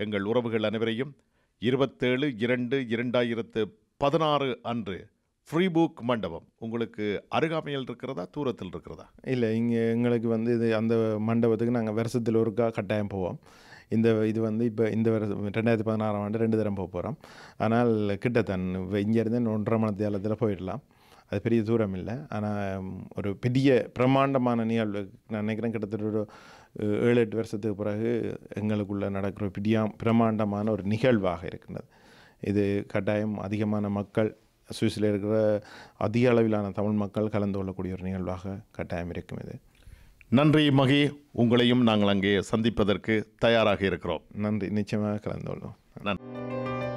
எங்கள் உறவுகள் அனைவரையும் இருபத்தேழு இரண்டு இரண்டாயிரத்து பதினாறு அன்று ஃப்ரீபுக் மண்டபம் உங்களுக்கு அருகாமையில் இருக்கிறதா தூரத்தில் இருக்கிறதா இல்லை இங்கே எங்களுக்கு வந்து இது அந்த மண்டபத்துக்கு நாங்கள் வருஷத்தில் ஒருக்கா கட்டாயம் போவோம் இந்த இது வந்து இப்போ இந்த வருஷம் ரெண்டாயிரத்தி பதினாறாம் ஆண்டு ரெண்டு தரம் போக போகிறோம் ஆனால் கிட்டத்தன் இங்கேருந்து ஒன்றரை மணி தேலத்தில் போயிடலாம் அது பெரிய தூரம் இல்லை ஆனால் ஒரு பெரிய பிரம்மாண்டமான நிகழ்வு நான் நினைக்கிறேன் கிட்டத்தட்ட ஒரு அஹ், ஏழு எட்டு வருஷத்துக்கு பிறகு எங்களுக்குள்ள நடக்கிற பெரிய பிரம்மாண்டமான ஒரு நிகழ்வாக இருக்கின்றது இது கட்டாயம் அதிகமான மக்கள் சுவிஸில் இருக்கிற அதிக அளவிலான தமிழ் மக்கள் கலந்து கொள்ளக்கூடிய ஒரு நிகழ்வாக கட்டாயம் இருக்கும் இது நன்றி மகி உங்களையும் நாங்கள் அங்கே சந்திப்பதற்கு தயாராக இருக்கிறோம் நன்றி நிச்சயமாக கலந்து கொள்வோம் நன்றி